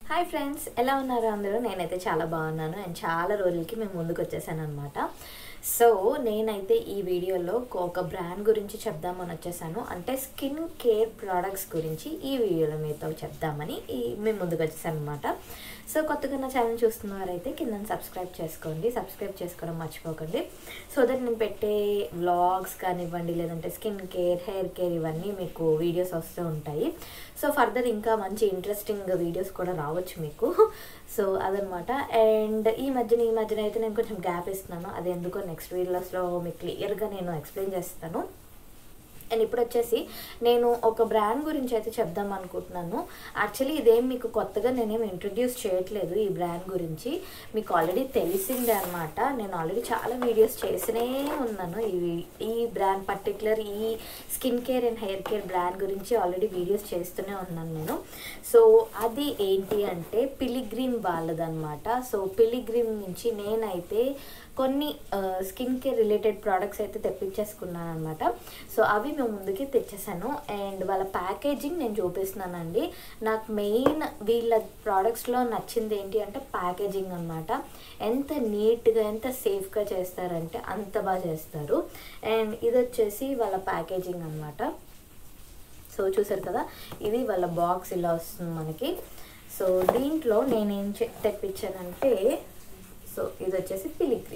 hi friends ఎలా ఉన్నారు అందరూ నేనైతే చాలా బాగున్నాను అండ్ చాలా రోజులకి మేము ముందుకు వచ్చేసాను అనమాట సో నేనైతే ఈ వీడియోలో ఒక బ్రాండ్ గురించి చెప్దామని వచ్చేసాను అంటే స్కిన్ కేర్ ప్రోడక్ట్స్ గురించి ఈ వీడియోలో మీతో చెప్దామని ఈ మేము ముందుకు వచ్చేసాను అనమాట సో కొత్తగా నా ఛానల్ చూస్తున్న వారైతే కింద సబ్స్క్రైబ్ చేసుకోండి సబ్స్క్రైబ్ చేసుకోవడం మర్చిపోకండి సో దట్ నేను పెట్టే వ్లాగ్స్ కానివ్వండి లేదంటే స్కిన్ కేర్ హెయిర్ కేర్ ఇవన్నీ మీకు వీడియోస్ వస్తూ ఉంటాయి సో ఫర్దర్ ఇంకా మంచి ఇంట్రెస్టింగ్ వీడియోస్ కూడా రావచ్చు మీకు సో అదనమాట అండ్ ఈ మధ్యన ఈ మధ్యన అయితే నేను కొంచెం గ్యాప్ ఇస్తున్నాను అది ఎందుకో నెక్స్ట్ వీడియోస్లో మీకు క్లియర్గా నేను ఎక్స్ప్లెయిన్ చేస్తాను అండ్ ఇప్పుడు వచ్చేసి నేను ఒక బ్రాండ్ గురించి అయితే చెప్దాం అనుకుంటున్నాను యాక్చువల్లీ ఇదేం మీకు కొత్తగా నేనేం ఇంట్రడ్యూస్ చేయట్లేదు ఈ బ్రాండ్ గురించి మీకు ఆల్రెడీ తెలిసిందే అనమాట నేను ఆల్రెడీ చాలా వీడియోస్ చేసినే ఉన్నాను ఈ ఈ బ్రాండ్ పర్టికులర్ ఈ skin care and hair care brand గురించి ఆల్రెడీ వీడియోస్ చేస్తూనే ఉన్నాను నేను సో అది ఏంటి అంటే పిలిగ్రిమ్ వాళ్ళదనమాట సో పిలిగ్రిమ్ నుంచి నేనైతే కొన్ని స్కిన్ కేర్ రిలేటెడ్ ప్రోడక్ట్స్ అయితే తెప్పించేసుకున్నాను అనమాట సో అవి మేము ముందుకి తెచ్చేసాను అండ్ వాళ్ళ ప్యాకేజింగ్ నేను చూపిస్తున్నానండి నాకు మెయిన్ వీళ్ళ ప్రోడక్ట్స్లో నచ్చింది ఏంటి అంటే ప్యాకేజింగ్ అనమాట ఎంత నీట్గా ఎంత సేఫ్గా చేస్తారంటే అంత బాగా చేస్తారు అండ్ ఇది వచ్చేసి వాళ్ళ ప్యాకేజింగ్ అనమాట సో చూసారు కదా ఇది వాళ్ళ బాక్స్ ఇలా వస్తుంది మనకి సో దీంట్లో నేనేం తెప్పించానంటే సో ఇది వచ్చేసి పిలిగ్రీ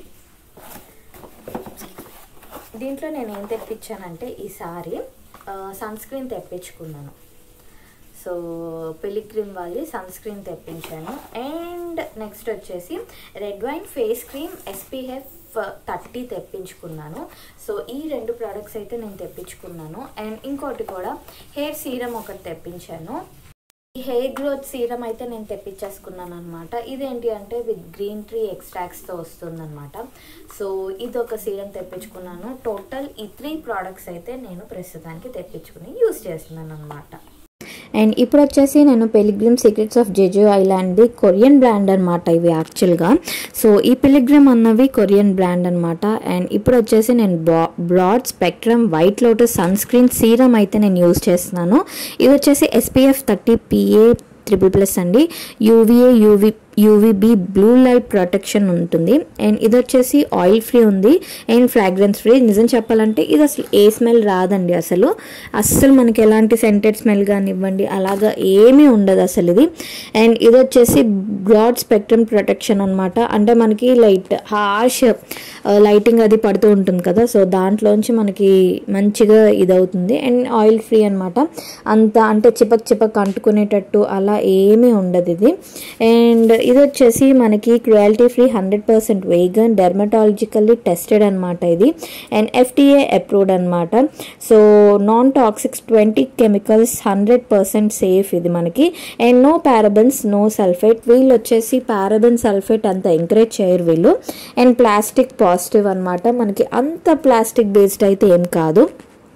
దీంట్లో నేను ఏం తెప్పించానంటే ఈసారి సన్ స్క్రీన్ తెప్పించుకున్నాను సో పిలిగ్రిమ్ వాళ్ళి సన్ స్క్రీన్ తెప్పించాను అండ్ నెక్స్ట్ వచ్చేసి red wine face cream SPF thirty తెప్పించుకున్నాను సో ఈ రెండు ప్రోడక్ట్స్ అయితే నేను తెప్పించుకున్నాను అండ్ ఇంకోటి కూడా హెయిర్ సీరం ఒకటి తెప్పించాను ఈ హెయిర్ గ్రోత్ సీరం అయితే నేను తెప్పించేసుకున్నాను అనమాట ఇదేంటి అంటే విత్ గ్రీన్ ట్రీ ఎక్స్ట్రాక్ట్స్తో వస్తుందన్నమాట సో ఇది ఒక సీరం తెప్పించుకున్నాను టోటల్ ఈ త్రీ ప్రోడక్ట్స్ అయితే నేను ప్రస్తుతానికి తెప్పించుకుని యూస్ చేస్తున్నాను అనమాట అండ్ ఇప్పుడు వచ్చేసి నేను పెలిగ్రిమ్ సీక్రెట్స్ ఆఫ్ జెజో ఐలాండ్ది కొరియన్ బ్రాండ్ అనమాట ఇవి యాక్చువల్గా సో ఈ పిలిగ్రిమ్ అన్నవి కొరియన్ బ్రాండ్ అనమాట అండ్ ఇప్పుడు వచ్చేసి నేను broad spectrum white lotus sunscreen serum అయితే నేను యూజ్ చేస్తున్నాను ఇది వచ్చేసి SPF thirty PA triple plus అండి UVA UV UVB blue light protection ఉంటుంది అండ్ ఇది వచ్చేసి ఆయిల్ ఫ్రీ ఉంది అండ్ ఫ్రాగ్రెన్స్ ఫ్రీ నిజం చెప్పాలంటే ఇది అసలు ఏ స్మెల్ రాదండి అసలు అస్సలు మనకి ఎలాంటి సెంటెడ్ స్మెల్ కానివ్వండి అలాగా ఏమీ ఉండదు అసలు ఇది అండ్ ఇది వచ్చేసి బ్రాడ్ స్పెక్ట్రమ్ ప్రొటెక్షన్ అనమాట అంటే మనకి లైట్ హార్ష్ లైటింగ్ అది పడుతూ ఉంటుంది కదా సో దాంట్లోంచి మనకి మంచిగా ఇది అవుతుంది అండ్ ఆయిల్ ఫ్రీ అనమాట అంత అంటే చిపక్ చిపక్ అంటుకునేటట్టు అలా ఏమీ ఉండదు ఇది అండ్ ఇది వచ్చేసి మనకి cruelty free hundred percent vegan dermatologically tested అనమాట ఇది అండ్ ఎఫ్టీఏ అప్రూవ్డ్ అనమాట so non toxics twenty chemicals hundred percent safe ఇది మనకి and no parabens no sulphate వీళ్ళు వచ్చేసి పారబన్ సల్ఫేట్ అంత ఎంకరేజ్ చేయరు వీళ్ళు అండ్ ప్లాస్టిక్ పాజిటివ్ అనమాట మనకి అంత ప్లాస్టిక్ బేస్డ్ అయితే ఏం కాదు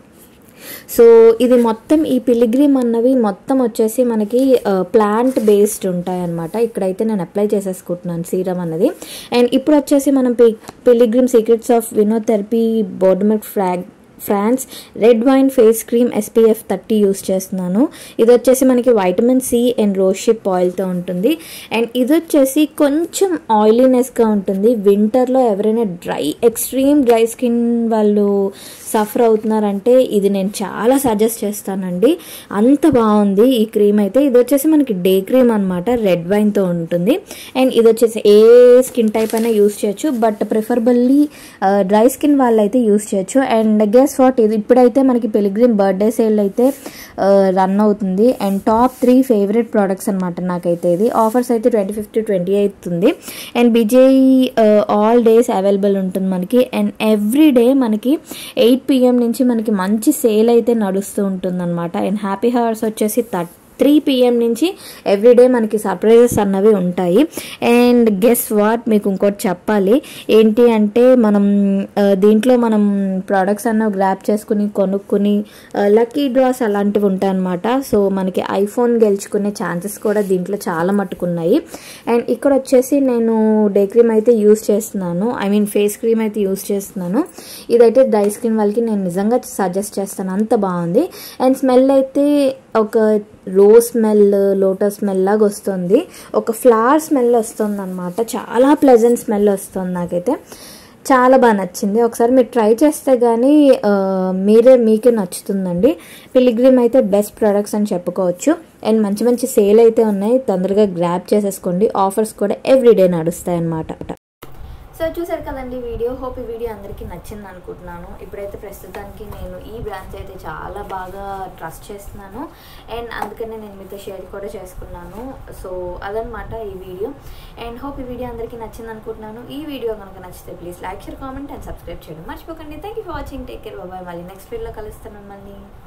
సో ఇది మొత్తం ఈ పిలిగ్రిమ్ అన్నవి మొత్తం వచ్చేసి మనకి ప్లాంట్ బేస్డ్ ఉంటాయన్నమాట ఇక్కడైతే నేను అప్లై చేసేసుకుంటున్నాను సీరం అన్నది అండ్ ఇప్పుడు వచ్చేసి మనం P Pilgrim secrets of vinotherapy బోర్డమిక్ ఫ్రాగ్ France red wine face cream SPF thirty use చేస్తున్నాను ఇది వచ్చేసి మనకి వైటమిన్ సి అండ్ రోషిప్ ఆయిల్తో ఉంటుంది అండ్ ఇది వచ్చేసి కొంచెం ఆయిలీనెస్గా ఉంటుంది వింటర్లో ఎవరైనా డ్రై ఎక్స్ట్రీమ్ డ్రై స్కిన్ వాళ్ళు సఫర్ అవుతున్నారంటే ఇది నేను చాలా సజెస్ట్ చేస్తానండి అంత బాగుంది ఈ క్రీమ్ అయితే ఇది వచ్చేసి మనకి డే క్రీమ్ అనమాట రెడ్ వైన్తో ఉంటుంది అండ్ ఇది వచ్చేసి ఏ స్కిన్ టైప్ అయినా యూస్ చేయొచ్చు బట్ ప్రిఫరబుల్లీ డ్రై స్కిన్ వాళ్ళైతే యూస్ చేయొచ్చు అండ్ గెస్ వాట్ ఇది ఇప్పుడైతే మనకి పెలిగ్రిమ్ బర్త్డే సేల్ అయితే రన్ అవుతుంది and top three favourite products అనమాట నాకైతే ఇది ఆఫర్స్ అయితే ట్వంటీ ఫిఫ్త్ ట్వంటీ ఎయిత్ ఉంది అండ్ బిజేఈ ఆల్ డేస్ అవైలబుల్ ఉంటుంది మనకి అండ్ ఎవ్రీ డే మనకి ఎయిట్ పిఎం నుంచి మనకి మంచి సేల్ అయితే నడుస్తూ ఉంటుంది అనమాట అండ్ హ్యాపీ హవర్స్ వచ్చేసి థర్టీ త్రీ పిఎం నుంచి ఎవ్రీడే మనకి సర్ప్రైజెస్ అన్నవి ఉంటాయి అండ్ గెస్ వాట్ మీకు ఇంకోటి చెప్పాలి ఏంటి అంటే మనం దీంట్లో మనం ప్రోడక్ట్స్ అన్న గ్రాప్ చేసుకుని కొనుక్కుని లక్కీ డ్రాస్ అలాంటివి ఉంటాయన్నమాట సో మనకి ఐఫోన్ గెలుచుకునే ఛాన్సెస్ కూడా దీంట్లో చాలా మట్టుకున్నాయి అండ్ ఇక్కడ వచ్చేసి నేను డే క్రీమ్ అయితే యూస్ చేస్తున్నాను ఐ మీన్ ఫేస్ క్రీమ్ అయితే యూస్ చేస్తున్నాను ఇదైతే డ్రై స్కిన్ వాళ్ళకి నేను నిజంగా సజెస్ట్ చేస్తాను అంత బాగుంది అండ్ స్మెల్ అయితే ఒక రోజ్ స్మెల్ లోటస్ స్మెల్ లాగా వస్తుంది ఒక ఫ్లవర్ స్మెల్ వస్తుంది అనమాట చాలా ప్లెజెంట్ స్మెల్ వస్తుంది నాకైతే చాలా బాగా నచ్చింది ఒకసారి మీరు ట్రై చేస్తే కానీ ఆ, మీరే మీకే నచ్చుతుందండి పిలిగ్రిమ్ అయితే బెస్ట్ ప్రొడక్ట్స్ అని చెప్పుకోవచ్చు అండ్ మంచి మంచి సేల్ అయితే ఉన్నాయి తొందరగా గ్రాప్ చేసేసుకోండి ఆఫర్స్ కూడా ఎవ్రీడే నడుస్తాయి అన్నమాట సో చూసారు కదండి వీడియో హోప్ ఈ వీడియో అందరికీ నచ్చింది అనుకుంటున్నాను ఇప్పుడైతే ప్రస్తుతానికి నేను ఈ బ్రాంచ్ అయితే చాలా బాగా ట్రస్ట్ చేస్తున్నాను అండ్ అందుకనే నేను మీతో షేర్ కూడా చేసుకున్నాను సో అదనమాట ఈ వీడియో అండ్ హోప్ ఈ వీడియో అందరికీ నచ్చింది అనుకుంటున్నాను ఈ వీడియో కనుక నచ్చితే please like share comment and subscribe చేయడం మర్చిపోకండి thank you for watching take care బాబాయ్ మళ్ళీ నెక్స్ట్ వీడియోలో కలుస్తాను మళ్ళీ